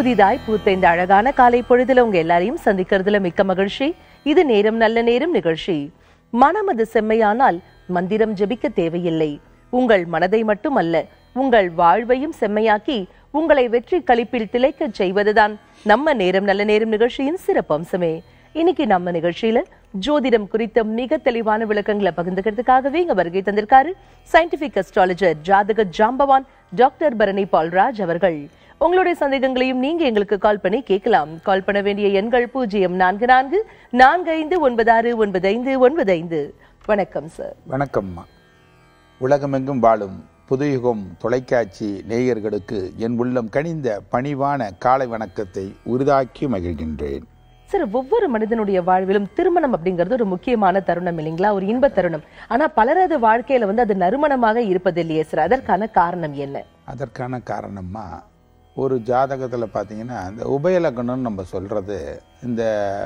புதிதாய் பூத்த இந்த அழகான காலை பொழுதுல உங்க எல்லாரையும் சந்திக்கிறதுல மிக்க மகிழ்ச்சி இது நேரம் நல்ல நேரம் நிகழ்ச்சி மனம் அது செம்மையானால் மந்திரம் ஜெபிக்க தேவையில்லை உங்கள் மனதை மட்டுமல்ல உங்கள் வாழ்வையும் செம்மையாக்கி உங்களை வெற்றி களிப்பில் திளைக்கச் செய்வதுதான் நம்ம நேரம் நல்ல நேரம் நிகழ்ச்சியின் சிறப்பம்சமே இன்னைக்கு நம்ம நிகழ்ச்சியில ஜோதிடம் குறித்த மிக தெளிவான விளக்கங்களை பகிர்ந்துக்கிறதுக்காகவே இங்க வருகை தந்திருக்காரு சயின்டிபிக் அஸ்ட்ராலஜர் ஜாதக ஜாம்பவான் டாக்டர் பரணி பால்ராஜ் அவர்கள் உங்களுடைய சந்தேகங்களையும் நீங்க எங்களுக்கு கால் பண்ணி கேட்கலாம் கால் பண்ண வேண்டிய எண்கள் பூஜ்ஜியம் நான்கு நான்கு நான்கு ஐந்து ஒன்பது ஆறு ஒன்பது ஐந்து ஒன்பது ஐந்து வணக்கம் சார் வணக்கம்மா உலகமெங்கும் வாழும் புதுயுகம் தொலைக்காட்சி நேயர்களுக்கு என் உள்ளம் கனிந்த பணிவான காலை வணக்கத்தை உரிதாக்கி மகிழ்கின்றேன் சார் ஒவ்வொரு மனிதனுடைய வாழ்விலும் திருமணம் அப்படிங்கிறது ஒரு முக்கியமான தருணம் இல்லைங்களா ஒரு இன்ப தருணம் ஆனா பலரது வாழ்க்கையில வந்து அது நறுமணமாக இருப்பதில்லையே சார் அதற்கான காரணம் என்ன அதற்கான காரணமா ஒரு ஜாதகத்தில் பார்த்தீங்கன்னா இந்த உபயலக்கணம்னு நம்ம சொல்கிறது இந்த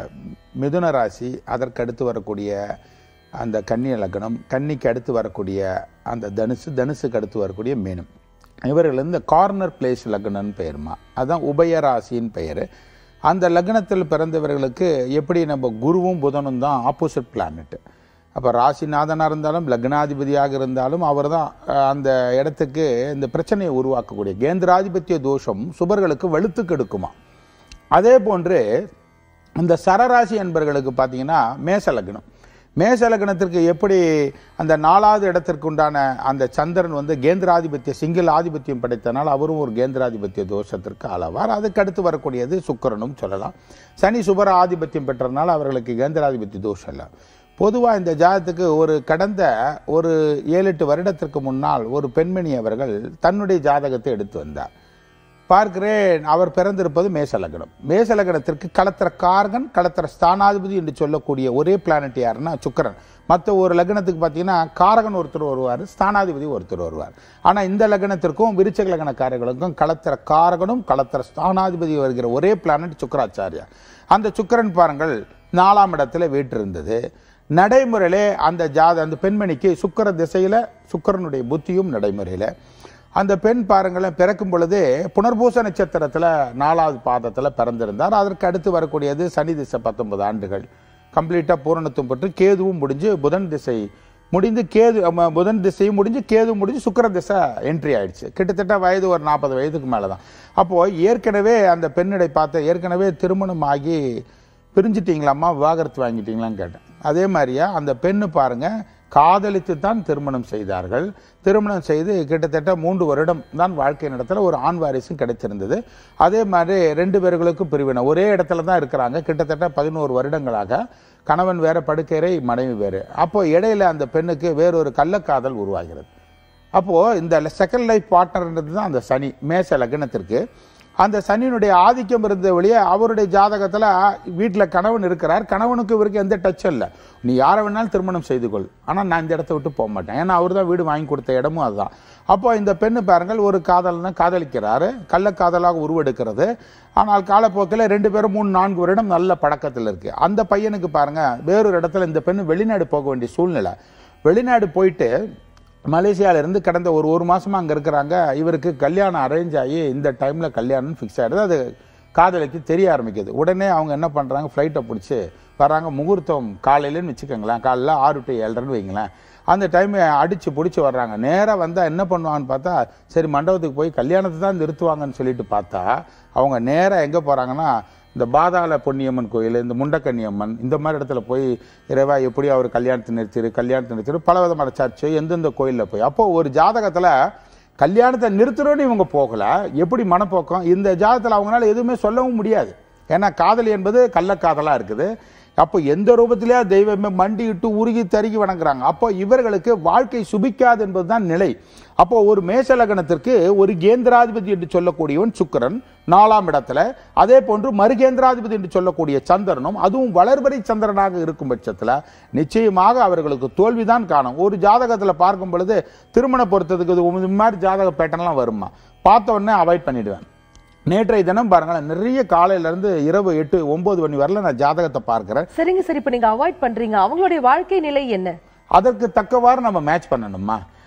மிதுன ராசி அதற்கு அடுத்து வரக்கூடிய அந்த கன்னி லக்னம் கன்னிக்கு அடுத்து வரக்கூடிய அந்த தனுசு தனுசுக்கு அடுத்து வரக்கூடிய மீனம் இவர்கள் இந்த கார்னர் பிளேஸ் லக்னம்னு பெயருமா அதுதான் உபயராசின்னு பெயர் அந்த லக்னத்தில் பிறந்தவர்களுக்கு எப்படி நம்ம குருவும் புதனும் தான் ஆப்போசிட் பிளானட் அப்போ ராசிநாதனாக இருந்தாலும் லக்னாதிபதியாக இருந்தாலும் அவர் தான் அந்த இடத்துக்கு இந்த பிரச்சனையை உருவாக்கக்கூடிய கேந்திராதிபத்திய தோஷம் சுபர்களுக்கு வெளுத்து கெடுக்குமா அதே போன்று இந்த சரராசி என்பர்களுக்கு பார்த்தீங்கன்னா மேச லக்னம் மேச லக்னத்திற்கு எப்படி அந்த நாலாவது இடத்திற்கு உண்டான அந்த சந்திரன் வந்து கேந்திராதிபத்திய சிங்கிள் ஆதிபத்தியம் படைத்தனால் அவரும் ஒரு கேந்திராதிபத்திய தோஷத்திற்கு ஆளவார் அதுக்கு அடுத்து வரக்கூடியது சுக்கரனும் சொல்லலாம் சனி சுபர ஆதிபத்தியம் பெற்றதுனால அவர்களுக்கு கேந்திராதிபத்திய தோஷம் இல்லை பொதுவாக இந்த ஜாதத்துக்கு ஒரு கடந்த ஒரு ஏழு எட்டு வருடத்திற்கு முன்னால் ஒரு பெண்மணி அவர்கள் தன்னுடைய ஜாதகத்தை எடுத்து வந்தார் பார்க்கிறேன் அவர் பிறந்திருப்பது மேசலகனம் மேசலகனத்திற்கு களத்திர கார்கன் களத்திர ஸ்தானாதிபதி என்று சொல்லக்கூடிய ஒரே பிளானட் யாருன்னா சுக்கரன் மற்ற ஒரு லக்னத்துக்கு பார்த்தீங்கன்னா காரகன் ஒருத்தர் வருவார் ஸ்தானாதிபதி ஒருத்தர் வருவார் ஆனால் இந்த லக்னத்திற்கும் விருச்சக லக்னக்காரர்களுக்கும் களத்திர காரகனும் களத்திர ஸ்தானாதிபதி வருகிற ஒரே பிளானட் சுக்கராச்சாரியா அந்த சுக்கரன் பாருங்கள் நாலாம் இடத்துல வீட்டிருந்தது நடைமுறையிலே அந்த ஜாத அந்த பெண்மணிக்கு சுக்கர திசையில சுக்கரனுடைய புத்தியும் நடைமுறையில அந்த பெண் பாருங்களேன் பிறக்கும் பொழுதே புனர்பூச நட்சத்திரத்துல நாலாவது பாதத்துல பிறந்திருந்தார் அதற்கு அடுத்து வரக்கூடியது சனி திசை பத்தொன்பது ஆண்டுகள் கம்ப்ளீட்டா பூரணத்துவம் பெற்று கேதுவும் முடிஞ்சு புதன் திசை முடிந்து கேது ஆமா, புதன் திசையும் முடிஞ்சு கேது முடிஞ்சு சுக்கிர திசை என்ட்ரி ஆயிடுச்சு கிட்டத்தட்ட வயது ஒரு நாற்பது வயதுக்கு மேலே தான் அப்போ ஏற்கனவே அந்த பெண்ணிடை பார்த்த ஏற்கனவே திருமணம் ஆகி பிரிஞ்சிட்டீங்களாம்மா விவாகரத்து வாங்கிட்டீங்களான்னு கேட்டேன் அதே மாதிரியா அந்த பெண்ணு பாருங்க காதலித்து தான் திருமணம் செய்தார்கள் திருமணம் செய்து கிட்டத்தட்ட மூன்று வருடம் தான் வாழ்க்கை நடத்தல ஒரு ஆண் வாரிசும் கிடைத்திருந்தது அதே மாதிரி ரெண்டு பேர்களுக்கும் பிரிவினை ஒரே இடத்துல தான் இருக்கிறாங்க கிட்டத்தட்ட பதினோரு வருடங்களாக கணவன் வேற படுக்கையறை மனைவி வேறு அப்போ இடையில அந்த பெண்ணுக்கு வேறொரு கள்ளக்காதல் உருவாகிறது அப்போ இந்த செகண்ட் லைஃப் பார்ட்னர்ன்றது தான் அந்த சனி மேச லக்னத்திற்கு அந்த சனியினுடைய ஆதிக்கம் இருந்த வழியே அவருடைய ஜாதகத்துல வீட்டில் கணவன் இருக்கிறார் கணவனுக்கு இவருக்கு எந்த டச்சும் இல்லை நீ யாரை வேணாலும் திருமணம் செய்து கொள் ஆனால் நான் இந்த இடத்த விட்டு போக மாட்டேன் ஏன்னா அவர் தான் வீடு வாங்கி கொடுத்த இடமும் அதுதான் அப்போ இந்த பெண்ணு பாருங்கள் ஒரு காதலனை காதலிக்கிறாரு கள்ளக்காதலாக உருவெடுக்கிறது ஆனால் காலப்போக்கில் ரெண்டு பேரும் மூணு நான்கு வருடம் நல்ல பழக்கத்தில் இருக்கு அந்த பையனுக்கு பாருங்க வேறொரு இடத்துல இந்த பெண்ணு வெளிநாடு போக வேண்டிய சூழ்நிலை வெளிநாடு போயிட்டு மலேசியால இருந்து கடந்த ஒரு ஒரு மாசமா அங்க இருக்கிறாங்க இவருக்கு கல்யாணம் அரேஞ்ச் ஆகி இந்த டைம்ல கல்யாணம் ஃபிக்ஸ் ஆயிடுது அது காதலிக்கு தெரிய ஆரம்பிக்குது உடனே அவங்க என்ன பண்றாங்க ஃப்ளைட்டை பிடிச்சி வராங்க முகூர்த்தம் காலையிலன்னு வச்சுக்கோங்களேன் காலைல ஆறு டு ஏழரைன்னு வைங்களேன் அந்த டைம் அடிச்சு பிடிச்சி வர்றாங்க நேராக வந்தால் என்ன பண்ணுவாங்கன்னு பார்த்தா சரி மண்டபத்துக்கு போய் கல்யாணத்தை தான் நிறுத்துவாங்கன்னு சொல்லிட்டு பார்த்தா அவங்க நேராக எங்கே போகிறாங்கன்னா இந்த பாதாள பொன்னியம்மன் கோயில் இந்த முண்டக்கன்னியம்மன் இந்த மாதிரி இடத்துல போய் இறைவா எப்படி அவர் கல்யாணத்தை நிறுத்திரு கல்யாணத்தை நிறுத்திரு பல விதமான சர்ச்சு எந்தெந்த கோயிலில் போய் அப்போ ஒரு ஜாதகத்தில் கல்யாணத்தை நிறுத்துறோன்னு இவங்க போகல எப்படி மனப்போக்கம் இந்த ஜாதகத்தில் அவங்களால எதுவுமே சொல்லவும் முடியாது ஏன்னா காதல் என்பது கள்ளக்காதலா இருக்குது அப்போ எந்த ரூபத்திலேயே தெய்வமே மண்டியிட்டு உருகி தருகி வணங்குறாங்க அப்போ இவர்களுக்கு வாழ்க்கை சுபிக்காது என்பதுதான் நிலை அப்போ ஒரு மேச லக்னத்திற்கு ஒரு கேந்திராதிபதி என்று சொல்லக்கூடியவன் சுக்கிரன் நாலாம் இடத்துல அதே போன்று மறுகேந்திராதிபதி என்று சொல்லக்கூடிய சந்திரனும் அதுவும் வளர்பறை சந்திரனாக இருக்கும் பட்சத்துல நிச்சயமாக அவர்களுக்கு தோல்விதான் காணும் ஒரு ஜாதகத்துல பார்க்கும் பொழுது திருமண பொருத்தத்துக்கு இது இந்த மாதிரி ஜாதக பேட்டர்ன்லாம் வருமா பார்த்த உடனே அவாய்ட் பண்ணிடுவேன் நேற்றைய தினம் பாருங்களேன் நிறைய காலையில இருந்து இரவு எட்டு ஒன்பது மணி வரல நான் ஜாதகத்தை பார்க்கிறேன் சரிங்க சரி இப்ப நீங்க அவாய்ட் பண்றீங்க அவங்களுடைய வாழ்க்கை நிலை என்ன அதற்கு தக்கவாறு நம்ம மேட்ச் பண்ணணுமா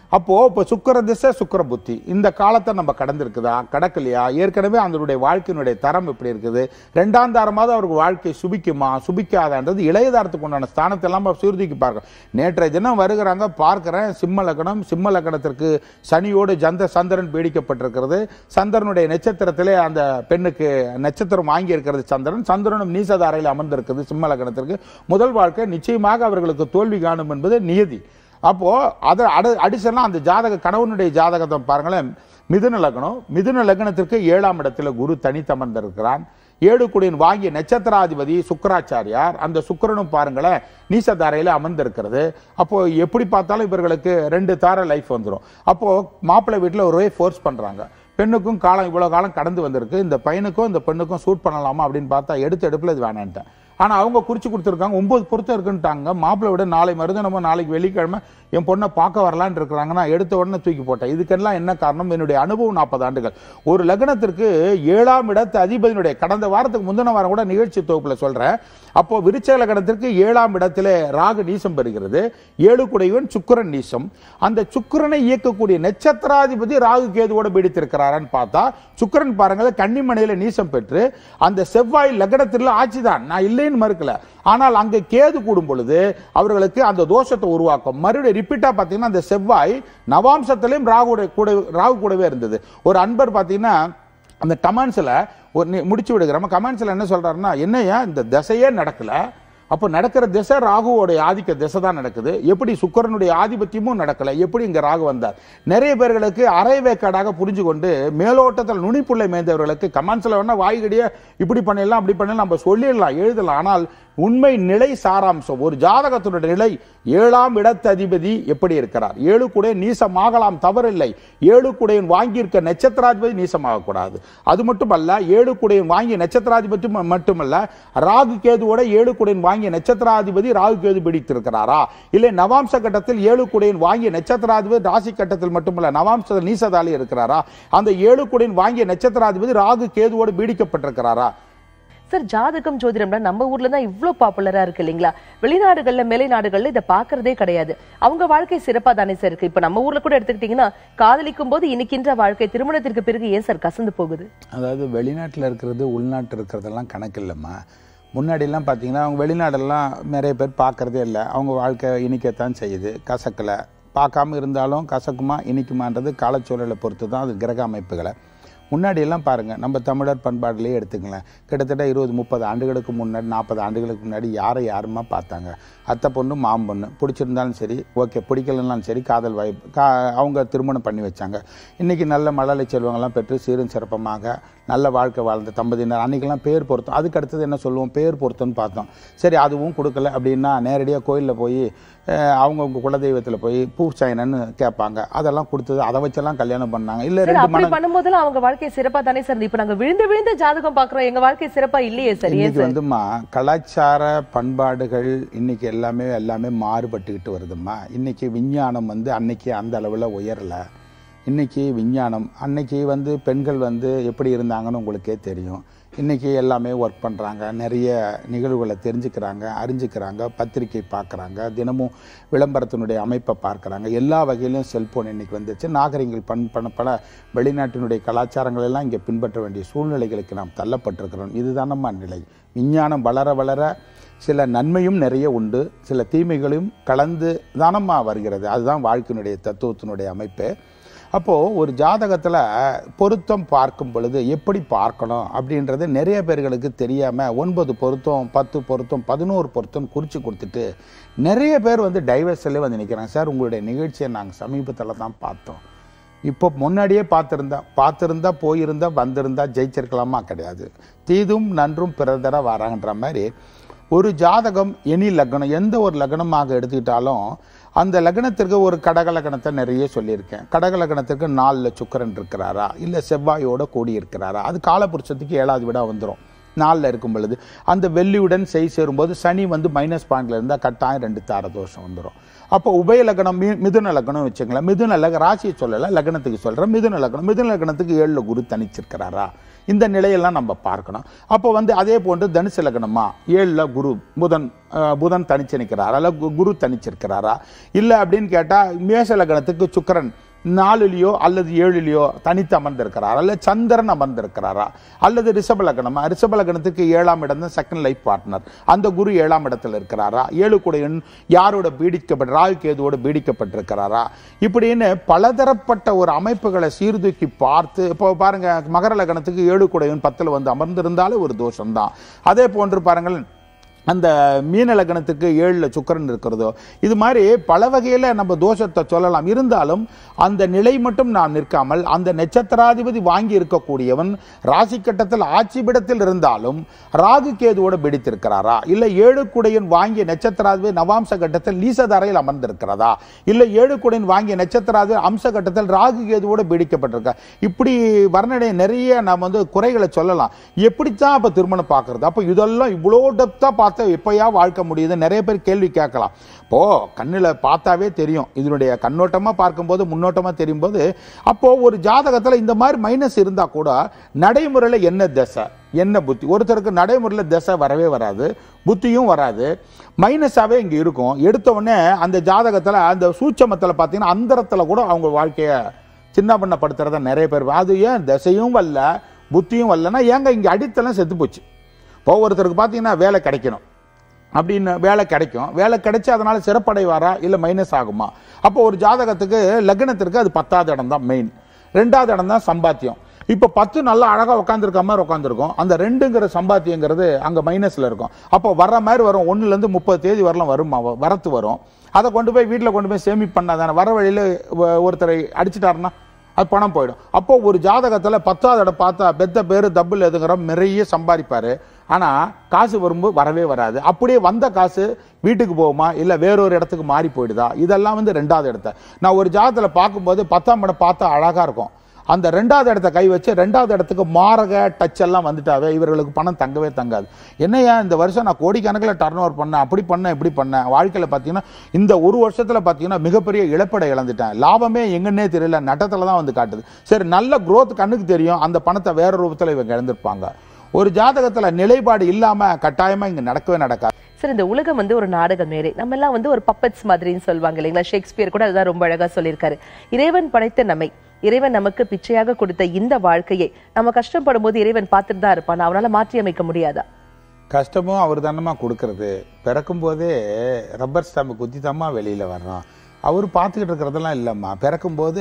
அப்போ இப்போ சுக்கர திசை சுக்கர புத்தி இந்த காலத்தை நம்ம கடந்திருக்குதா கடக்கலையா ஏற்கனவே அதனுடைய வாழ்க்கையினுடைய தரம் எப்படி இருக்குது ரெண்டாம் தாரமாவது அவருக்கு வாழ்க்கை சுபிக்குமா சுபிக்காதான்றது இளையதாரத்துக்கு உண்டான ஸ்தானத்தை எல்லாம் சீர்தூக்கி பார்க்கணும் நேற்றைய தினம் வருகிறாங்க பார்க்கிறேன் சிம்ம லக்னம் சிம்ம லக்னத்திற்கு சனியோடு ஜந்த சந்திரன் பீடிக்கப்பட்டிருக்கிறது சந்திரனுடைய நட்சத்திரத்திலே அந்த பெண்ணுக்கு நட்சத்திரம் வாங்கி இருக்கிறது சந்திரன் சந்திரனும் நீசதாரையில் அமர்ந்திருக்கிறது சிம்ம லக்னத்திற்கு முதல் வாழ்க்கை நிச்சயமாக அவர்களுக்கு தோல்வி காணும் என்பது நியதி அப்போ அதை அடு அடிச்சனா அந்த ஜாதக கணவனுடைய ஜாதகத்தை பாருங்களேன் மிதுன லக்னம் மிதுன லக்னத்திற்கு ஏழாம் இடத்துல குரு தனித்தமர்ந்திருக்கிறான் ஏழு குடியின் வாங்கிய நட்சத்திராதிபதி சுக்கராச்சாரியார் அந்த சுக்கிரனும் பாருங்களேன் நீசதாரையில அமர்ந்திருக்கிறது அப்போ எப்படி பார்த்தாலும் இவர்களுக்கு ரெண்டு தார லைஃப் வந்துடும் அப்போ மாப்பிள்ளை வீட்டில் ஒரே ஃபோர்ஸ் பண்றாங்க பெண்ணுக்கும் காலம் இவ்வளவு காலம் கடந்து வந்திருக்கு இந்த பையனுக்கும் இந்த பெண்ணுக்கும் சூட் பண்ணலாமா அப்படின்னு பார்த்தா எடுத்த எடுப்புல இது வேணான்ட்டேன் ஆனா அவங்க குறிச்சு கொடுத்துருக்காங்க ஒன்பது பொருத்தம் இருக்குன்ட்டாங்க மாப்பிள்ளை விட நாளை மருதனமோ நாளைக்கு வெள்ளிக்கிழமை என் பொண்ணை பார்க்க வரலான்னு இருக்கிறாங்க நான் எடுத்த உடனே தூக்கி போட்டேன் இதுக்கெல்லாம் என்ன காரணம் என்னுடைய அனுபவம் நாற்பது ஆண்டுகள் ஒரு லக்னத்திற்கு ஏழாம் இடத்து அதிபதியினுடைய கடந்த வாரத்துக்கு முந்தின வாரம் கூட நிகழ்ச்சி தொகுப்புல சொல்றேன் அப்போ விருச்ச லக்னத்திற்கு ஏழாம் இடத்திலே ராகு நீசம் பெறுகிறது ஏழு குடைவன் சுக்கிரன் நீசம் அந்த சுக்கிரனை இயக்கக்கூடிய நட்சத்திராதிபதி ராகு கேதுவோட பீடித்திருக்கிறாரான்னு பார்த்தா சுக்கிரன் பாருங்க கன்னிமனையில நீசம் பெற்று அந்த செவ்வாய் லக்னத்தில் ஆட்சிதான் நான் இல்லைன்னு மறுக்கல ஆனால் அங்கே கேது கூடும் பொழுது அவர்களுக்கு அந்த தோஷத்தை உருவாக்கும் மறுபடியும் ரிப்பீட்டா பார்த்தீங்கன்னா அந்த செவ்வாய் நவாம்சத்திலையும் ராகுடைய கூட ராகு கூடவே இருந்தது ஒரு அன்பர் பார்த்தீங்கன்னா அந்த கமெண்ட்ஸில் ஒரு நி- முடிச்சு விடுகிறோம் கமெண்ட்ஸில் என்ன சொல்றாருன்னா என்னையா இந்த திசையே நடக்கல அப்போ நடக்கிற திசை ராகுவோடைய ஆதிக்க திசை தான் நடக்குது எப்படி சுக்கிரனுடைய ஆதிபத்தியமும் நடக்கல எப்படி இங்க ராகு வந்தார் நிறைய பேர்களுக்கு அரை வேக்காடாக புரிஞ்சு கொண்டு மேலோட்டத்தில் நுனிப்புள்ளை மேய்ந்தவர்களுக்கு கமெண்ட்ஸ்ல வேணா வாய்கடியே இப்படி பண்ணிடலாம் அப்படி பண்ணலாம் நம்ம சொல்லிடலாம் எழுதலாம் ஆனால் உண்மை நிலை சாராம்சம் ஒரு ஜாதகத்தினுடைய நிலை ஏழாம் இடத்து அதிபதி எப்படி இருக்கிறார் ஏழு கூட நீசமாகலாம் தவறில்லை ஏழு குடையன் வாங்கியிருக்க நட்சத்திராதிபதி நீசமாக கூடாது அது மட்டுமல்ல ஏழு குடையன் வாங்கிய நட்சத்திராதிபதி ம- மட்டுமல்ல ராகு கேதுவோட ஏழு குடையன் வாங்கிய நட்சத்திராதிபதி ராகு கேது பிடித்திருக்கிறாரா இல்லை நவாம்ச கட்டத்தில் ஏழு குடையன் வாங்கிய நட்சத்திராதிபதி ராசி கட்டத்தில் மட்டுமல்ல நவாம்ச நீசதாலி இருக்கிறாரா அந்த ஏழு குடையன் வாங்கிய நட்சத்திராதிபதி ராகு கேதுவோடு பீடிக்கப்பட்டிருக்கிறாரா சார் ஜாதகம் ஜோதிடம்னா நம்ம ஊர்ல தான் இவ்ளோ பாப்புலரா இருக்கு இல்லைங்களா வெளிநாடுகள்ல மேலை நாடுகள்ல இதை பாக்குறதே கிடையாது அவங்க வாழ்க்கை சிறப்பா தானே சார் இருக்கு இப்ப நம்ம ஊர்ல கூட எடுத்துக்கிட்டீங்கன்னா காதலிக்கும் போது இன்னைக்கின்ற வாழ்க்கை திருமணத்திற்கு பிறகு ஏன் சார் கசந்து போகுது அதாவது வெளிநாட்டில் இருக்கிறது உள்நாட்டில் இருக்கிறதெல்லாம் கணக்கு இல்லைம்மா முன்னாடிலாம் பார்த்தீங்கன்னா அவங்க வெளிநாடெல்லாம் நிறைய பேர் பார்க்கறதே இல்லை அவங்க வாழ்க்கை இனிக்கத்தான் செய்யுது கசக்கலை பார்க்காம இருந்தாலும் கசக்குமா இனிக்குமான்றது காலச்சூழலை பொறுத்து தான் அது கிரக அமைப்புகளை முன்னாடி எல்லாம் பாருங்க நம்ம தமிழர் பண்பாடுலேயே எடுத்துக்கலாம் கிட்டத்தட்ட இருபது முப்பது ஆண்டுகளுக்கு முன்னாடி நாற்பது ஆண்டுகளுக்கு முன்னாடி யாரை யாருமா பார்த்தாங்க அத்தை பொண்ணு மாம் பொண்ணு பிடிச்சிருந்தாலும் சரி ஓகே பிடிக்கலனாலும் சரி காதல் வாய்ப்பு கா அவங்க திருமணம் பண்ணி வச்சாங்க இன்னைக்கு நல்ல மழலை செல்வங்கள்லாம் பெற்று சீரும் சிறப்பமாக நல்ல வாழ்க்கை வாழ்ந்த தம்பதியினர் அன்னைக்கெல்லாம் பேர் பொருத்தம் அதுக்கு அடுத்தது என்ன சொல்லுவோம் பேர் பொருத்தம்னு பார்த்தோம் சரி அதுவும் கொடுக்கல அப்படின்னா நேரடியாக கோயிலில் போய் அஹ், அவங்கவங்க குலதெய்வத்தில் போய் பூ சைனன்னு கேட்பாங்க அதெல்லாம் கொடுத்தது அதை வச்செல்லாம் கல்யாணம் பண்ணாங்க இல்லை சார் ரெண்டு அப்படி மன பண்ணும்போதெல்லாம் அவங்க வாழ்க்கை சிறப்பா தானே சார் இருந்து இப்ப நாங்க விழுந்து விழுந்து ஜாதகம் பாக்குறோம் எங்க வாழ்க்கை சிறப்பா இல்லையே சார் ஏன் இன்னைக்கு சார் வந்துமா கலாச்சார பண்பாடுகள் இன்னைக்கு எல்லாமே எல்லாமே மாறுபட்டுக்கிட்டு வருதும்மா இன்னைக்கு விஞ்ஞானம் வந்து அன்னைக்கு அந்த அளவில் உயரல இன்னைக்கு விஞ்ஞானம் அன்னைக்கு வந்து பெண்கள் வந்து எப்படி இருந்தாங்கன்னு உங்களுக்கே தெரியும் இன்னைக்கு எல்லாமே ஒர்க் பண்ணுறாங்க நிறைய நிகழ்வுகளை தெரிஞ்சுக்கிறாங்க அறிஞ்சுக்கிறாங்க பத்திரிக்கை பார்க்குறாங்க தினமும் விளம்பரத்தினுடைய அமைப்பை பார்க்குறாங்க எல்லா வகையிலும் செல்போன் இன்னைக்கு வந்துச்சு நாகரிகங்கள் பண் பண்ண பல வெளிநாட்டினுடைய கலாச்சாரங்கள் எல்லாம் இங்கே பின்பற்ற வேண்டிய சூழ்நிலைகளுக்கு நாம் தள்ளப்பட்டிருக்கிறோம் இதுதான் நம்ம நிலை விஞ்ஞானம் வளர வளர சில நன்மையும் நிறைய உண்டு சில தீமைகளும் கலந்து தானமா வருகிறது அதுதான் வாழ்க்கையினுடைய தத்துவத்தினுடைய அமைப்பு அப்போ ஒரு ஜாதகத்துல பொருத்தம் பார்க்கும் பொழுது எப்படி பார்க்கணும் அப்படின்றது நிறைய பேர்களுக்கு தெரியாம ஒன்பது பொருத்தம் பத்து பொருத்தம் பதினோரு பொருத்தம் குறிச்சு கொடுத்துட்டு நிறைய பேர் வந்து டைவர்ஸில் வந்து நிற்கிறாங்க சார் உங்களுடைய நிகழ்ச்சியை நாங்கள் சமீபத்தில் தான் பார்த்தோம் இப்போ முன்னாடியே பார்த்துருந்தா பார்த்துருந்தா போயிருந்தா வந்திருந்தா ஜெயிச்சிருக்கலாமா கிடையாது தீதும் நன்றும் பிறதர வராங்கன்ற மாதிரி ஒரு ஜாதகம் எனி லக்னம் எந்த ஒரு லக்னமாக எடுத்துக்கிட்டாலும் அந்த லக்னத்திற்கு ஒரு கடக லக்னத்தை நிறைய சொல்லியிருக்கேன் கடக லக்னத்திற்கு நாலில் சுக்கிரன் இருக்கிறாரா இல்லை செவ்வாயோட கூடி இருக்கிறாரா அது காலபுருஷத்துக்கு ஏழாவது விட வந்துடும் நாலில் இருக்கும் பொழுது அந்த வெள்ளியுடன் செய் சேரும்போது சனி வந்து மைனஸ் பாயிண்ட்ல இருந்தால் கட்டாயம் ரெண்டு தார தோஷம் வந்துடும் அப்போ உபய லக்னம் மி மிதுன லக்னம் வச்சுங்களேன் மிதுன லக ராசியை சொல்லலை லக்னத்துக்கு சொல்கிறேன் மிதுன லக்னம் மிதுன லக்னத்துக்கு ஏழில் குரு தனிச்சிருக்கிறாரா இந்த நிலையெல்லாம் நம்ம பார்க்கணும் அப்போ வந்து அதே போன்று தனுசு லக்னமா ஏழுல குரு புதன் அஹ், புதன் தனிச்சு நிற்கிறாரா அல்ல கு- குரு தனிச்சிருக்கிறாரா இல்லை அப்படின்னு கேட்டா மேஷ லக்னத்துக்கு சுக்கிரன் நாலுலயோ அல்லது ஏழுலயோ தனித்து அமர்ந்திருக்கிறாரா அல்ல சந்திரன் அமர்ந்திருக்கிறாரா அல்லது ரிஷப லக்னமா ரிஷப லக்னத்துக்கு ஏழாம் இடம் தான் செகண்ட் லைஃப் பார்ட்னர் அந்த குரு ஏழாம் இடத்துல இருக்கிறாரா ஏழு கூடையன் யாரோட பீடிக்கப்பட்ட ராகு கேதுவோட பீடிக்கப்பட்டிருக்கிறாரா இப்படின்னு பலதரப்பட்ட ஒரு அமைப்புகளை சீர்தூக்கி பார்த்து இப்போ பாருங்க மகர லக்னத்துக்கு ஏழு கூடையன் பத்துல வந்து அமர்ந்திருந்தாலே ஒரு தோஷம்தான் அதே போன்று பாருங்கள் அந்த மீன லக்னத்துக்கு ஏழுல சுக்கிரன் இருக்கிறதோ இது மாதிரி பல வகையில நம்ம தோஷத்தை சொல்லலாம் இருந்தாலும் அந்த நிலை மட்டும் நாம் நிற்காமல் அந்த நட்சத்திராதிபதி வாங்கி இருக்கக்கூடியவன் ராசி கட்டத்தில் ஆட்சி பிடத்தில் இருந்தாலும் ராகு கேதுவோட பிடித்திருக்கிறாரா இல்ல ஏழு குடையன் வாங்கிய நட்சத்திராதிபதி நவாம்ச கட்டத்தில் லீசதாரையில் அமர்ந்திருக்கிறதா இல்ல ஏழு குடையன் வாங்கிய நட்சத்திராதிபதி அம்ச கட்டத்தில் ராகு கேதுவோட பீடிக்கப்பட்டிருக்கா இப்படி வர்ணனை நிறைய நாம் வந்து குறைகளை சொல்லலாம் எப்படித்தான் அப்ப திருமணம் பார்க்கறது அப்ப இதெல்லாம் இவ்வளோ டெப்தா பார்த்தா எப்பயா வாழ்க்கை முடியுது நிறைய பேர் கேள்வி கேட்கலாம் இப்போ கண்ணுல பார்த்தாவே தெரியும் இதனுடைய கண்ணோட்டமா பார்க்கும்போது முன்னோட்டமா தெரியும் போது அப்போ ஒரு ஜாதகத்துல இந்த மாதிரி மைனஸ் இருந்தா கூட நடைமுறையில என்ன தசை என்ன புத்தி ஒருத்தருக்கு நடைமுறையில தசை வரவே வராது புத்தியும் வராது மைனஸாவே இங்க இருக்கும் எடுத்த உடனே அந்த ஜாதகத்துல அந்த சூட்சமத்துல பார்த்தீங்கன்னா அந்தரத்துல கூட அவங்க வாழ்க்கைய சின்ன பண்ணப்படுத்துறத நிறைய பேர் அது ஏன் தசையும் வரல புத்தியும் வரலன்னா ஏங்க இங்க அடித்தளம் செத்து போச்சு இப்போ ஒருத்தருக்கு பார்த்தீங்கன்னா வேலை கிடைக்கணும் அப்படின்னு வேலை கிடைக்கும் வேலை கிடைச்சு அதனால சிறப்படைவாரா இல்லை மைனஸ் ஆகுமா அப்போ ஒரு ஜாதகத்துக்கு லக்னத்திற்கு அது பத்தாவது இடம் தான் மெயின் ரெண்டாவது இடம் தான் சம்பாத்தியம் இப்போ பத்து நல்லா அழகாக உட்காந்துருக்க மாதிரி உட்காந்துருக்கும் அந்த ரெண்டுங்கிற சம்பாத்தியங்கிறது அங்கே மைனஸில் இருக்கும் அப்போ வர்ற மாதிரி வரும் ஒன்றுலேருந்து முப்பது தேதி வரலாம் வரும் அவ- வரத்து வரும் அதை கொண்டு போய் வீட்டில் கொண்டு போய் சேமிப்பு பண்ணாதானே வர வழியில் ஒருத்தரை அடிச்சிட்டாருன்னா அது பணம் போயிடும் அப்போ ஒரு ஜாதகத்தில் பத்தாவது இடம் பார்த்தா பெத்த பேர் தப்புல எதுங்கிற நிறைய சம்பாதிப்பாரு ஆனா காசு வரும்போது வரவே வராது அப்படியே வந்த காசு வீட்டுக்கு போகுமா இல்ல வேறொரு இடத்துக்கு மாறி போயிடுதா இதெல்லாம் வந்து ரெண்டாவது இடத்த நான் ஒரு ஜாதகத்துல பார்க்கும்போது பத்தாம் இடம் பார்த்தா அழகா இருக்கும் அந்த ரெண்டாவது இடத்த கை வச்சு ரெண்டாவது இடத்துக்கு மாரக டச் எல்லாம் வந்துட்டாவே இவர்களுக்கு பணம் தங்கவே தங்காது என்னையா இந்த வருஷம் நான் கோடிக்கணக்கில் டர்ன் ஓவர் பண்ணேன் அப்படி பண்ணேன் இப்படி பண்ணேன் வாழ்க்கையில் பார்த்தீங்கன்னா இந்த ஒரு வருஷத்தில் பார்த்தீங்கன்னா மிகப்பெரிய இழப்படை இழந்துட்டேன் லாபமே எங்கன்னே தெரியல நட்டத்தில் தான் வந்து காட்டுது சரி நல்ல growth கண்ணுக்கு தெரியும் அந்த பணத்தை வேற ரூபத்தில் இவங்க இழந்திருப்பாங்க ஒரு ஜாதகத்தில் நிலைப்பாடு இல்லாமல் கட்டாயமாக இங்கே நடக்கவே நடக்காது சார் இந்த உலகம் வந்து ஒரு நாடக மேடை நம்ம எல்லாம் வந்து ஒரு பப்பட்ஸ் மாதிரின்னு சொல்லுவாங்க இல்லைங்களா ஷேக்ஸ்பியர் கூட அதுதான் ரொம்ப அழகா சொல்லியிருக்காரு இறைவன் படைத்த நம்மை இறைவன் நமக்கு பிச்சையாக கொடுத்த இந்த வாழ்க்கையை நம்ம கஷ்டப்படும் போது இறைவன் பார்த்துட்டு தான் இருப்பான் அவனால மாற்றி அமைக்க முடியாதா கஷ்டமும் அவர் தானமா கொடுக்கறது பிறக்கும் போதே ரப்பர் ஸ்டாம்பு குத்தி தாம்மா வெளியில வர்றோம் அவர் பார்த்துக்கிட்டு இருக்கிறதெல்லாம் இல்லைம்மா பிறக்கும் போது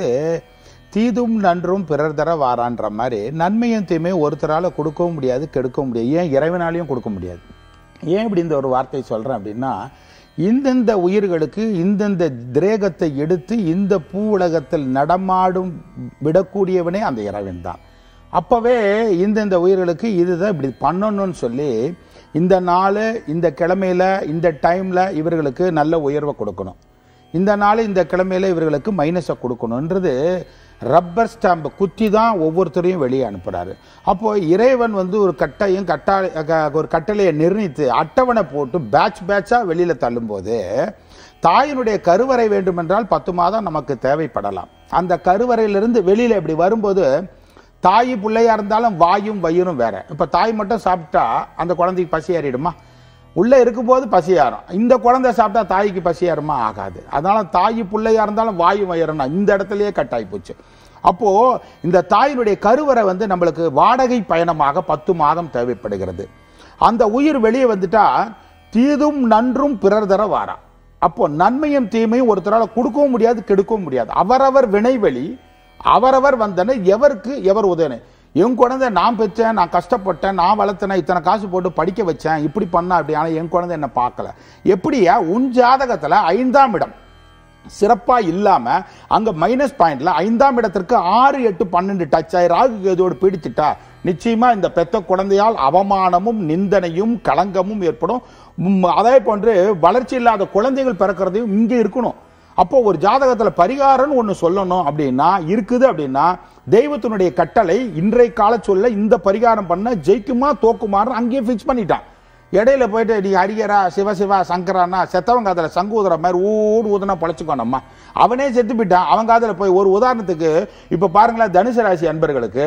தீதும் நன்றும் பிறர் தர வாரான்ற மாதிரி நன்மையும் தீமையும் ஒருத்தரால கொடுக்கவும் முடியாது கெடுக்கவும் முடியாது ஏன் இறைவனாலையும் கொடுக்க முடியாது ஏன் இப்படி இந்த ஒரு வார்த்தை சொல்றேன் அப்படின்னா இந்தந்த உயிர்களுக்கு இந்தந்த திரேகத்தை எடுத்து இந்த பூ உலகத்தில் நடமாடும் விடக்கூடியவனே அந்த இறைவன் தான் அப்பவே இந்தந்த உயிர்களுக்கு இதுதான் இப்படி பண்ணணும்னு சொல்லி இந்த நாள் இந்த கிழமையில இந்த டைம்ல இவர்களுக்கு நல்ல உயர்வை கொடுக்கணும் இந்த நாள் இந்த கிழமையில இவர்களுக்கு மைனஸை கொடுக்கணுன்றது ரப்பர் ஸ்டாம்பை குத்தி தான் ஒவ்வொருத்தரையும் வெளியே அனுப்புறாரு அப்போ இறைவன் வந்து ஒரு கட்டையும் கட்டா க- ஒரு கட்டளையை நிர்ணயித்து அட்டவணை போட்டு பேட்ச் பேட்சா வெளியில தள்ளும்போது தாயினுடைய கருவறை வேண்டுமென்றால் பத்து மாதம் நமக்கு தேவைப்படலாம் அந்த கருவறையிலிருந்து வெளியில இப்படி வரும்போது தாய் பிள்ளையா இருந்தாலும் வாயும் வயிறும் வேற இப்ப தாய் மட்டும் சாப்பிட்டா அந்த குழந்தைக்கு பசி ஏறிடுமா உள்ள இருக்கும்போது பசி ஏறும் இந்த குழந்தை சாப்பிட்டா தாய்க்கு பசி ஏறுமா ஆகாது அதனால தாய் பிள்ளையா இருந்தாலும் வாயு வயிறுனா இந்த இடத்துலயே கட்டாயி போச்சு அப்போ இந்த தாயினுடைய கருவறை வந்து நம்மளுக்கு வாடகை பயணமாக பத்து மாதம் தேவைப்படுகிறது அந்த உயிர் வெளியே வந்துட்டா தீதும் நன்றும் பிறர் தர வாரா அப்போ நன்மையும் தீமையும் ஒருத்தரால கொடுக்கவும் முடியாது கெடுக்கவும் முடியாது அவரவர் வினைவெளி அவரவர் வந்தன எவருக்கு எவர் உதவின என் குழந்தை நான் பெற்றேன் நான் கஷ்டப்பட்டேன் நான் வளர்த்தேன் இத்தனை காசு போட்டு படிக்க வச்சேன் இப்படி பண்ண அப்படி ஆனா என் குழந்தை என்ன பார்க்கல எப்படியா உன் ஜாதகத்துல ஐந்தாம் இடம் சிறப்பா இல்லாம அங்க மைனஸ் பாயிண்ட்ல ஐந்தாம் இடத்திற்கு ஆறு எட்டு பன்னெண்டு டச் ஆகி ராகு கேதுவோடு பீடிச்சிட்டா நிச்சயமா இந்த பெத்த குழந்தையால் அவமானமும் நிந்தனையும் களங்கமும் ஏற்படும் உம், அதே போன்று வளர்ச்சி இல்லாத குழந்தைகள் பிறக்கிறதையும் இங்க இருக்கணும் அப்போ ஒரு ஜாதகத்துல பரிகாரம்னு ஒண்ணு சொல்லணும் அப்படின்னா இருக்குது அப்படின்னா தெய்வத்தினுடைய கட்டளை இன்றைய கால சொல்ல இந்த பரிகாரம் பண்ண ஜெயிக்குமா தோக்குமாறு அங்கேயே ஃபிக்ஸ் பண்ணிட்டான் இடையில போயிட்டு நீ ஹரிகரா சிவசிவா சங்கரானா செத்தவங்க அதில் சங்கு ஊதுற மாதிரி ஊடு ஊதுனா பொழைச்சுக்கோ நம்ம அவனே செத்து போயிட்டான் அவங்க அதில் போய் ஒரு உதாரணத்துக்கு இப்போ பாருங்களேன் தனுசு ராசி அன்பர்களுக்கு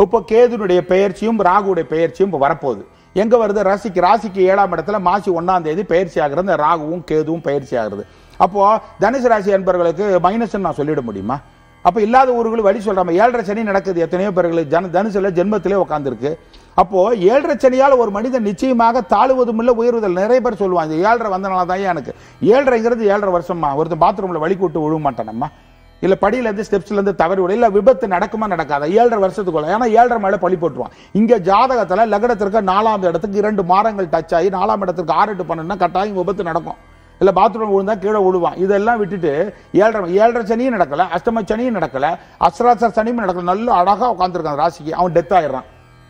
இப்போ கேதுனுடைய பெயர்ச்சியும் ராகுடைய பெயர்ச்சியும் இப்போ வரப்போகுது எங்க வருது ராசிக்கு ராசிக்கு ஏழாம் இடத்துல மாசி ஒன்னாம் தேதி பயிற்சி ஆகிறது இந்த ராகுவும் கேதுவும் பயிற்சி ஆகிறது அப்போ தனுசு ராசி என்பவர்களுக்கு மைனஸ் நான் சொல்லிட முடியுமா அப்ப இல்லாத ஊர்கள் வழி சொல்றாம ஏழரை சனி நடக்குது எத்தனையோ பேர்களுக்கு ஜன தனுசுல ஜென்மத்திலே உட்காந்துருக்கு அப்போ ஏழரை சனியால் ஒரு மனிதன் நிச்சயமாக தாழுவதும் இல்லை உயர்வதில் நிறைய பேர் சொல்லுவாங்க இந்த ஏழரை வந்தனால தான் எனக்கு ஏழரைங்கிறது ஏழரை வருஷமா ஒருத்தன் பாத்ரூம்ல வழி கூட்டு விழுக மாட்டானம்மா இல்ல படியில இருந்து ஸ்டெப்ஸ்ல இருந்து தவறி விட இல்ல விபத்து நடக்குமா நடக்காதா ஏழரை வருஷத்துக்குள்ள ஏன்னா ஏழரை மேல பழி போட்டுருவான் இங்க ஜாதகத்துல லக்னத்திற்கு நாலாம் இடத்துக்கு இரண்டு மாதங்கள் டச் ஆகி நாலாம் இடத்துக்கு ஆறு எட்டு பன்னெண்டுனா கட்டாயம் விபத்து நடக்கும் இல்ல பாத்ரூம் விழுந்தா கீழே விழுவான் இதெல்லாம் விட்டுட்டு ஏழரை ஏழரை சனியும் நடக்கல அஷ்டம சனியும் நடக்கல அஸ்ராசர் சனியும் நடக்கல நல்லா அழகா உட்காந்துருக்கான் ராசிக்கு அவன் டெத் ஆயிடுறான்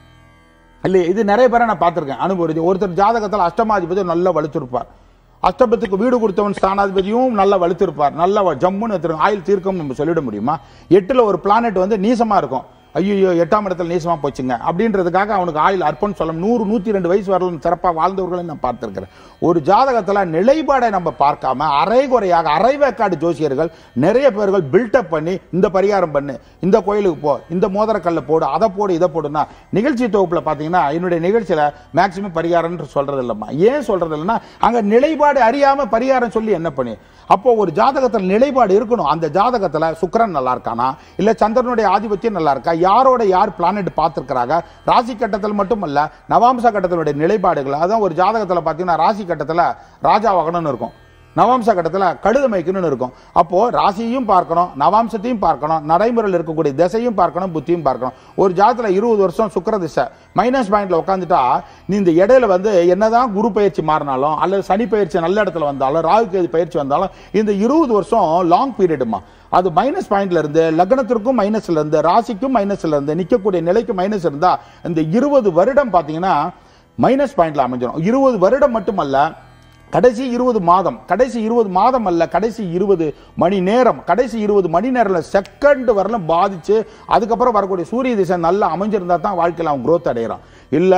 இல்லையா இது நிறைய பேரை நான் பார்த்திருக்கேன் அனுபவம் ஒருத்தர் ஜாதகத்தில் அஷ்டமாதிபதி நல்லா வலுத்திருப்பார் அஷ்டபத்துக்கு வீடு கொடுத்தவன் ஸ்தானாதிபதியும் நல்லா வலுத்திருப்பார் நல்லா வ- ஜம்முன்னு எடுத்துருங்க ஆயில் தீர்க்கம் நம்ம சொல்லிட முடியுமா எட்டுல ஒரு பிளானட் வந்து நீசமா இருக்கும் ஐயோ எட்டாம் இடத்துல நீசமா போச்சுங்க அப்படின்றதுக்காக அவனுக்கு ஆயில் அர்ப்பணம் சொல்ல நூறு நூத்தி ரெண்டு வயசு வரலும் சிறப்பாக வாழ்ந்தவர்களை நான் பார்த்திருக்கிறேன் ஒரு ஜாதகத்துல நிலைப்பாடை நம்ம பார்க்காம அரைகுறையாக அரைவேக்காடு ஜோசியர்கள் நிறைய பேர்கள் பில்டப் பண்ணி இந்த பரிகாரம் பண்ணு இந்த கோயிலுக்கு போ இந்த மோதிரக்கல்ல போடு அதை போடு இதை போடுனா நிகழ்ச்சி தொகுப்புல பாத்தீங்கன்னா என்னுடைய நிகழ்ச்சியில மேக்சிமம் பரிகாரம்னு சொல்றது இல்லம்மா ஏன் சொல்றது இல்லைன்னா அங்க நிலைப்பாடு அறியாம பரிகாரம் சொல்லி என்ன பண்ணி அப்போ ஒரு ஜாதகத்துல நிலைப்பாடு இருக்கணும் அந்த ஜாதகத்துல சுக்கிரன் நல்லா இருக்கானா இல்ல சந்திரனுடைய ஆதிபத்தியம் நல்லா இருக்கா யாரோட யார் பிளானட் பார்த்திருக்கிறாங்க ராசி கட்டத்தில் மட்டுமல்ல நவாம்ச கட்டத்தினுடைய நிலைப்பாடுகள் அதான் ஒரு ஜாதகத்துல பாத்தீங்கன்னா ராசி கட்டத்துல ராஜா வகனம்னு இருக்கும் நவாம்ச கட்டத்துல கழுத மைக்கணும்னு இருக்கும் அப்போ ராசியையும் பார்க்கணும் நவாம்சத்தையும் பார்க்கணும் நடைமுறையில் இருக்கக்கூடிய திசையும் பார்க்கணும் புத்தியும் பார்க்கணும் ஒரு ஜாதத்துல இருபது வருஷம் சுக்கிர திசை மைனஸ் பாயிண்ட்ல உட்காந்துட்டா நீ இந்த இடையில வந்து என்னதான் குரு பயிற்சி மாறினாலும் அல்லது சனி பயிற்சி நல்ல இடத்துல வந்தாலும் ராகு கேது பயிற்சி வந்தாலும் இந்த இருபது வருஷம் லாங் பீரியடுமா அது மைனஸ் பாயிண்ட்ல இருந்து லக்னத்திற்கும் மைனஸ்ல இருந்து ராசிக்கும் மைனஸ்ல இருந்து நிக்கக்கூடிய நிலைக்கு மைனஸ் இருந்தா இந்த இருபது வருடம் பாத்தீங்கன்னா மைனஸ் பாயிண்ட்ல அமைஞ்சிடும் இருபது வருடம் மட்டுமல்ல கடைசி இருபது மாதம் கடைசி இருபது மாதம் அல்ல கடைசி இருபது மணி நேரம் கடைசி இருபது மணி நேரம் செகண்ட் வரலும் பாதிச்சு அதுக்கப்புறம் வரக்கூடிய சூரிய திசை நல்லா அமைஞ்சிருந்தா தான் வாழ்க்கையில் அவன் growth அடைகிறான் இல்ல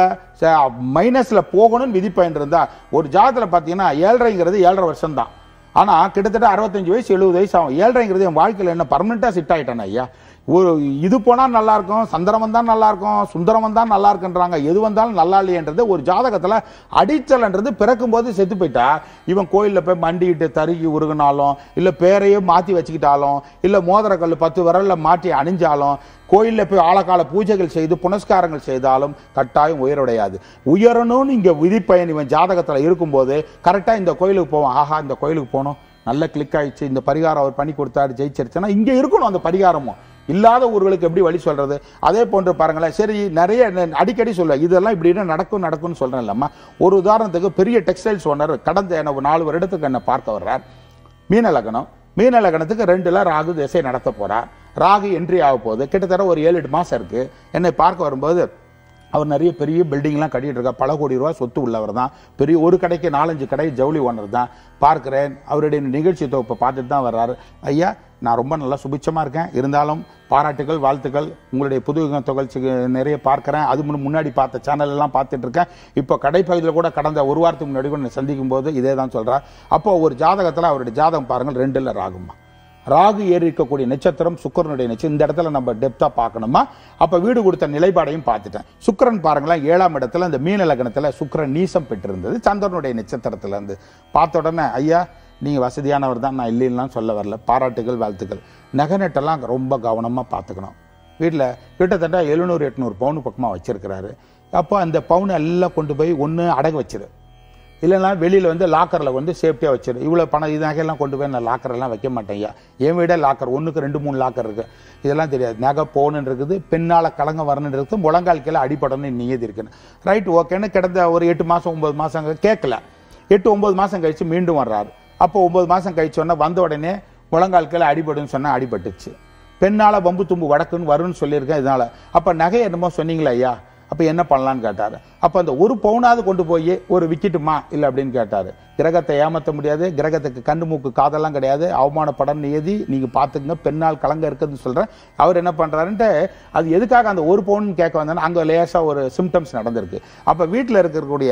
மைனஸ்ல போகணும்னு விதிப்பயன் இருந்தா ஒரு ஜாதத்துல பாத்தீங்கன்னா ஏழரைங்கிறது ஏழரை வருஷம் தான் ஆனா கிட்டத்தட்ட அறுபத்தஞ்சு வயசு எழுபது வயசு ஆகும் ஏழரைங்கிறது என் வாழ்க்கையில் என்ன பர்மனெண்டா சிட் ஆயிட்டானே ஐயா ஒரு இது போனா நல்லா இருக்கும் சந்திரம் வந்தா நல்லா இருக்கும் சுந்தரம் வந்தா நல்லா இருக்குன்றாங்க எது வந்தாலும் நல்லா இல்லையன்றது ஒரு ஜாதகத்துல அடிச்சல்ன்றது பிறக்கும் போது செத்து போயிட்டா இவன் கோயில்ல போய் மண்டிக்கிட்டு தருகி உருகினாலும் இல்ல பேரையே மாத்தி வச்சுக்கிட்டாலும் இல்ல மோதிரக்கல் பத்து விரல்ல மாட்டி அணிஞ்சாலும் கோயில்ல போய் ஆழகால பூஜைகள் செய்து புனஸ்காரங்கள் செய்தாலும் கட்டாயம் உயரடையாது உயரணும்னு இங்க விதிப்பயன் இவன் ஜாதகத்துல இருக்கும்போது கரெக்டா இந்த கோயிலுக்கு போவான் ஆஹா இந்த கோயிலுக்கு போனோம் நல்ல கிளிக் ஆயிடுச்சு இந்த பரிகாரம் அவர் பண்ணி கொடுத்தாரு ஜெயிச்சிருச்சுன்னா இங்க இருக்கணும் அந்த பரிகாரமும் இல்லாத ஊர்களுக்கு எப்படி வழி சொல்றது அதே போன்று பாருங்களேன் சரி நிறைய ந- அடிக்கடி சொல்ல இதெல்லாம் இப்படி நடக்கும் நடக்கும்னு சொல்றேன் இல்லம்மா ஒரு உதாரணத்துக்கு பெரிய டெக்ஸ்டைல்ஸ் ஓனர் கடந்த என்ன ஒரு நாலு வருடத்துக்கு என்ன பார்க்க வர்றார் மீன லக்னம் மீன லக்னத்துக்கு ரெண்டுல ராகு திசை நடத்த போறார் ராகு என்ட்ரி ஆக போகுது கிட்டத்தட்ட ஒரு ஏழு எட்டு மாசம் இருக்கு என்னை பார்க்க வரும்போது அவர் நிறைய பெரிய பில்டிங்லாம் கட்டிட்டு இருக்கா பல கோடி ரூபாய் சொத்து உள்ளவர் தான் பெரிய ஒரு கடைக்கு நாலஞ்சு கடை ஜவுளி ஓனர் தான் பார்க்கிறேன் அவருடைய நிகழ்ச்சி தொகுப்பை பார்த்துட்டு தான் வர்றாரு ஐயா நான் ரொம்ப நல்லா சுபிச்சமா இருக்கேன் இருந்தாலும் பாராட்டுகள் வாழ்த்துக்கள் உங்களுடைய புது தொகழ்ச்சிக்கு நிறைய பார்க்கிறேன் அது முன்ன- முன்னாடி பார்த்த சேனல் எல்லாம் பார்த்துட்டு இருக்கேன் இப்போ கடைப்பகுதியில் கூட கடந்த ஒரு வாரத்துக்கு முன்னாடி கூட என்னை சந்திக்கும் போது இதே தான் சொல்றார் அப்போ ஒரு ஜாதகத்துல அவருடைய ஜாதகம் பாருங்கள் ரெண்டுல ராகுமா ராகு ஏறி இருக்கக்கூடிய நட்சத்திரம் சுக்கிரனுடைய நட்சத்திரம் இந்த இடத்துல நம்ம டெப்தா பார்க்கணுமா அப்ப வீடு கொடுத்த நிலைப்பாடையும் பார்த்துட்டேன் சுக்கிரன் பாருங்களேன் ஏழாம் இடத்துல இந்த மீன லக்னத்துல சுக்கிரன் நீசம் பெற்றிருந்தது சந்திரனுடைய நட்சத்திரத்துல இருந்து பார்த்த உடனே ஐயா நீங்க வசதியானவர் தான் நான் இல்லைன்னா சொல்ல வரல பாராட்டுகள் வாழ்த்துக்கள் நகை நட்டெல்லாம் ரொம்ப கவனமா பார்த்துக்கணும் வீட்டில் கிட்டத்தட்ட எழுநூறு எட்நூறு பவுன் பக்கமாக வச்சிருக்கிறாரு அப்போ அந்த பவுன் எல்லாம் கொண்டு போய் ஒன்று அடகு வச்சிரு இல்லைன்னா வெளியில் வந்து லாக்கரில் வந்து சேஃப்டியாக வச்சிரு இவ்வளோ பணம் இது நகையெல்லாம் கொண்டு போய் நான் லாக்கரெல்லாம் வைக்க மாட்டேன் ஐயா என் வீடே லாக்கர் ஒன்றுக்கு ரெண்டு மூணு லாக்கர் இருக்கு இதெல்லாம் தெரியாது நகை போகணுன்னு இருக்குது பின்னால் கலங்க வரணுன்னு இருக்குது முழங்கால் கீழே அடிபடணும்னு நியதி இருக்குன்னு ரைட் ஓகேன்னு கிடந்த ஒரு எட்டு மாதம் ஒன்பது மாதம் கேட்கல எட்டு ஒன்பது மாதம் கழிச்சு மீண்டும் வர்றாரு அப்போ ஒன்பது மாதம் கழிச்சோன்னா வந்த உடனே முழங்கால் கீழே அடிபடுன்னு சொன்னா அடிபட்டுச்சு பெண்ணால வம்பு தும்பு வடக்குன்னு வரும்னு சொல்லியிருக்கேன் இதனால அப்ப நகை என்னமோ சொன்னீங்களா ஐயா அப்ப என்ன பண்ணலான்னு கேட்டாரு அப்ப அந்த ஒரு பவுனாவது கொண்டு போய் ஒரு விக்கெட்டுமா இல்ல அப்படின்னு கேட்டாரு கிரகத்தை ஏமாத்த முடியாது கிரகத்துக்கு கண்ணு மூக்கு காதெல்லாம் கிடையாது அவமானப்படம் நியதி நீங்க பாத்துக்கங்க பெண்ணால் கலங்க இருக்குதுன்னு சொல்றேன் அவர் என்ன பண்றாருன்ட்டு அது எதுக்காக அந்த ஒரு பவுன் கேட்க வந்தேன்னா அங்க லேசா ஒரு சிம்டம்ஸ் நடந்திருக்கு அப்ப வீட்டுல இருக்கக்கூடிய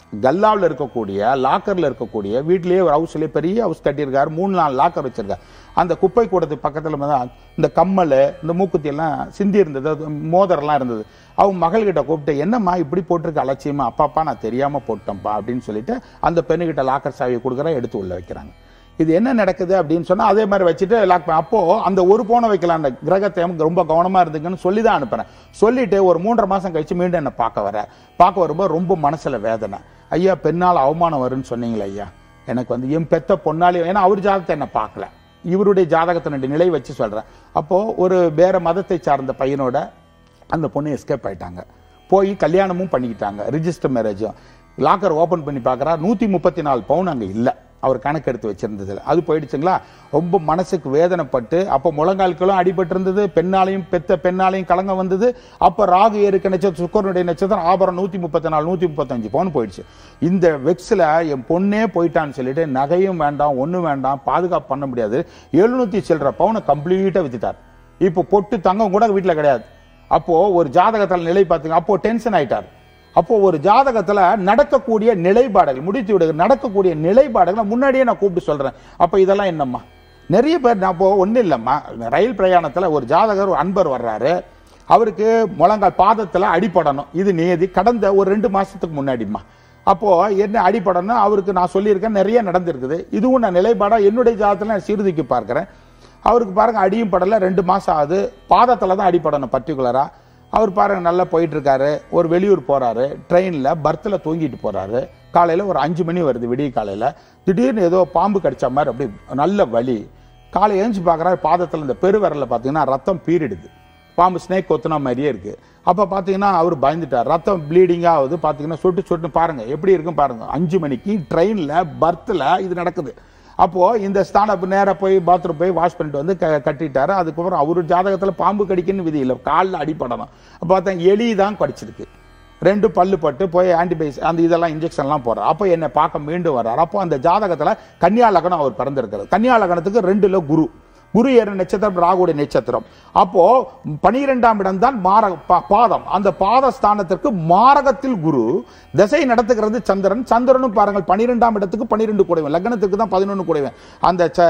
கல்லாவில் இருக்கக்கூடிய லாக்கர்ல இருக்கக்கூடிய வீட்லயே ஒரு ஹவுஸ்லயே பெரிய ஹவுஸ் கட்டியிருக்காரு மூணு நாலு லாக்கர் வச்சிருக்காரு அந்த குப்பை கூடத்துக்கு பக்கத்துல தான் இந்த கம்மல் இந்த மூக்குத்தி எல்லாம் சிந்தி இருந்தது அது மோதிரம்லாம் இருந்தது அவங்க மகள்கிட்ட கூப்பிட்டு என்னம்மா இப்படி போட்டிருக்க அலட்சியமா அப்பாப்பா நான் தெரியாம போட்டேன்ப்பா அப்படின்னு சொல்லிட்டு அந்த பெண்ணுகிட்ட லாக்கர் சாவியை கொடுக்குற எடுத்து உள்ள வைக்கிறாங்க இது என்ன நடக்குது அப்படின்னு சொன்னா அதே மாதிரி வச்சுட்டு லாக் பண்ண அப்போ அந்த ஒரு போனை வைக்கலாம் அந்த கிரகத்தை ரொம்ப கவனமா இருந்துங்கன்னு சொல்லி தான் அனுப்புறேன் சொல்லிட்டு ஒரு மூன்றரை மாசம் கழிச்சு மீண்டும் என்ன பார்க்க வர பார்க்க வரும்போது ரொம்ப மனசுல வேதனை ஐயா பெண்ணால் அவமானம் வரும்னு சொன்னீங்களே ஐயா எனக்கு வந்து என் பெத்த பொன்னாலே ஏன்னா அவர் ஜாதகத்தை என்ன பார்க்கல இவருடைய ஜாதகத்தினுடைய நிலை வச்சு சொல்றேன் அப்போ ஒரு வேற மதத்தை சார்ந்த பையனோட அந்த பொண்ணு எஸ்கேப் ஆயிட்டாங்க போய் கல்யாணமும் பண்ணிக்கிட்டாங்க ரிஜிஸ்டர் மேரேஜும் லாக்கர் ஓபன் பண்ணி பார்க்கறா நூத்தி முப்பத்தி நாலு பவுன் அங்க இல்ல அவர் கணக்கு எடுத்து வச்சிருந்ததுல அது போயிடுச்சுங்களா ரொம்ப மனசுக்கு வேதனைப்பட்டு அப்போ முழங்கால்களும் அடிபட்டு இருந்தது பெண்ணாலையும் பெத்த பெண்ணாலையும் கலங்க வந்தது அப்ப ராகு ஏறுக்க நட்சத்திரம் சுக்கரனுடைய நட்சத்திரம் ஆபரம் நூத்தி முப்பத்தி நாலு நூத்தி முப்பத்தஞ்சு பவுன் போயிடுச்சு இந்த வெக்ஸ்ல என் பொண்ணே போயிட்டான்னு சொல்லிட்டு நகையும் வேண்டாம் ஒண்ணும் வேண்டாம் பாதுகாப்பு பண்ண முடியாது எழுநூத்தி சில்லற பவுனை கம்ப்ளீட்டா வித்துட்டார் இப்போ பொட்டு தங்கம் கூட வீட்டுல கிடையாது அப்போ ஒரு ஜாதகத்துல நிலை பார்த்தீங்க அப்போ டென்ஷன் ஆயிட்டார் அப்போ ஒரு ஜாதகத்துல நடக்கக்கூடிய நிலைப்பாடுகள் முடித்து விடுங்க நடக்கக்கூடிய நிலைப்பாடுகளை முன்னாடியே நான் கூப்பிட்டு சொல்றேன் அப்ப இதெல்லாம் என்னம்மா நிறைய பேர் நான் இப்போ ஒன்றும் இல்லைம்மா ரயில் பிரயாணத்துல ஒரு ஜாதகர் ஒரு அன்பர் வர்றாரு அவருக்கு முழங்கால் பாதத்துல அடிபடணும் இது நியதி கடந்த ஒரு ரெண்டு மாசத்துக்கு முன்னாடிம்மா அப்போ என்ன அடிபடணும் அவருக்கு நான் சொல்லியிருக்கேன் நிறைய நடந்திருக்குது இதுவும் நான் நிலைப்பாடா என்னுடைய ஜாதகத்துல நான் சீர்தூக்கி பார்க்கிறேன் அவருக்கு பாருங்க அடியும் படல ரெண்டு மாசம் ஆகுது பாதத்துல தான் அடிபடணும் பர்டிகுலரா அவர் பாருங்க நல்லா போயிட்டு இருக்காரு ஒரு வெளியூர் போறாரு ட்ரெயின்ல பர்த்தில் தூங்கிட்டு போறாரு காலையில ஒரு அஞ்சு மணி வருது விடிய காலையில திடீர்னு ஏதோ பாம்பு கடிச்ச மாதிரி அப்படி நல்ல வலி காலை எழுந்து பார்க்கறாரு பாதத்துல இந்த பெருவிரல்ல பாத்தீங்கன்னா ரத்தம் பீரிடுது பாம்பு ஸ்னேக் கொத்துன மாதிரியே இருக்கு அப்ப பாத்தீங்கன்னா அவர் பயந்துட்டார் ரத்தம் ப்ளீடிங் ஆகுது பாத்தீங்கன்னா சொட்டு சொட்டு பாருங்க எப்படி இருக்கும் பாருங்க அஞ்சு மணிக்கு ட்ரெயின்ல பர்த்ல இது நடக்குது அப்போ இந்த ஸ்தானம் நேரா போய் பாத்ரூம் போய் வாஷ் பண்ணிட்டு வந்து க- கட்டிட்டாரு அதுக்கப்புறம் அவரு ஜாதகத்துல பாம்பு கடிக்குன்னு விதி இல்லை காலில் அடிப்படணும் அப்ப பார்த்தா எலி தான் கடிச்சிருக்கு ரெண்டு பல்லு பட்டு போய் ஆன்டிபயோட்டிக்ஸ் அந்த இதெல்லாம் இன்ஜெக்ஷன்லாம் போறாரு அப்போ என்னை பார்க்க மீண்டும் வர்றாரு அப்போ அந்த ஜாதகத்துல கன்னியா லக்னம் அவர் பிறந்திருக்கிறார் கன்னியா லக்னத்துக்கு ரெண்டுல குரு குரு ஏற நட்சத்திரம் ராகுடைய நட்சத்திரம் அப்போ பனிரெண்டாம் இடம் தான் மார பா- பாதம் அந்த பாத ஸ்தானத்திற்கு மாரகத்தில் குரு திசை நடத்துகிறது சந்திரன் சந்திரனும் பாருங்கள் பனிரெண்டாம் இடத்துக்கு பனிரெண்டு கூடைவன் லக்னத்துக்கு தான் பதினொன்று கூடைவன் அந்த ச-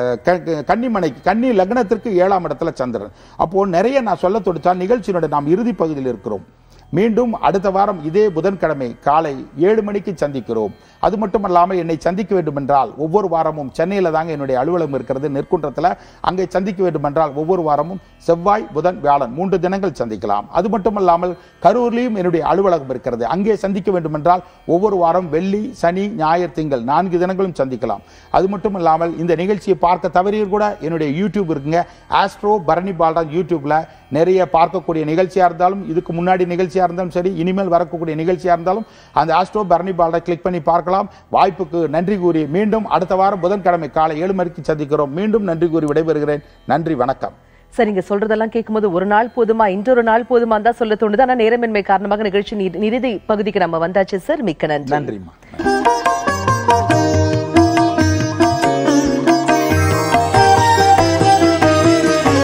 க- கன்னிமனைக்கு கன்னி லக்னத்திற்கு ஏழாம் இடத்துல சந்திரன் அப்போ நிறைய நான் சொல்ல தொடுத்தா நிகழ்ச்சியினுடைய நாம் இறுதி பகுதியில் இருக்கிறோம் மீண்டும் அடுத்த வாரம் இதே புதன்கிழமை காலை ஏழு மணிக்கு சந்திக்கிறோம் அது மட்டுமல்லாமல் என்னை சந்திக்க வேண்டும் என்றால் ஒவ்வொரு வாரமும் சென்னையில தாங்க என்னுடைய அலுவலகம் இருக்கிறது நெற்குன்றத்துல அங்கே சந்திக்க வேண்டும் என்றால் ஒவ்வொரு வாரமும் செவ்வாய் புதன் வியாழன் மூன்று தினங்கள் சந்திக்கலாம் அது மட்டுமல்லாமல் கரூர்லையும் என்னுடைய அலுவலகம் இருக்கிறது அங்கே சந்திக்க வேண்டும் என்றால் ஒவ்வொரு வாரம் வெள்ளி சனி ஞாயிறு திங்கள் நான்கு தினங்களும் சந்திக்கலாம் அது மட்டும் இல்லாமல் இந்த நிகழ்ச்சியை பார்க்க தவறியர் கூட என்னுடைய யூடியூப் இருக்குங்க ஆஸ்ட்ரோ பரணி பால்ராஜ் யூடியூப்ல நிறைய பார்க்கக்கூடிய நிகழ்ச்சியா இருந்தாலும் இதுக்கு முன்னாடி நிகழ்ச்சியா இருந்தாலும் சரி இனிமேல் வரக்கூடிய நிகழ்ச்சியா இருந்தாலும் அந்த ஆஸ்ட்ரோ பரணி பால்ராஜ் கிளிக் பண்ணி பார்க்கலாம் வாய்ப்புக்கு நன்றி கூறி மீண்டும் அடுத்த வாரம் புதன்கிழமை காலை ஏழு மணிக்கு சந்திக்கிறோம் மீண்டும் நன்றி கூறி விடைபெறுகிறேன் நன்றி வணக்கம் சார் நீங்க சொல்றதெல்லாம் கேட்கும்போது ஒரு நாள் போதுமா இன்றொரு நாள் போதுமா தான் சொல்ல தோணுது ஆனா நேரமின்மை காரணமாக நிகழ்ச்சி இறுதி பகுதிக்கு நம்ம வந்தாச்சு சார் மிக்க நன்றி நன்றிம்மா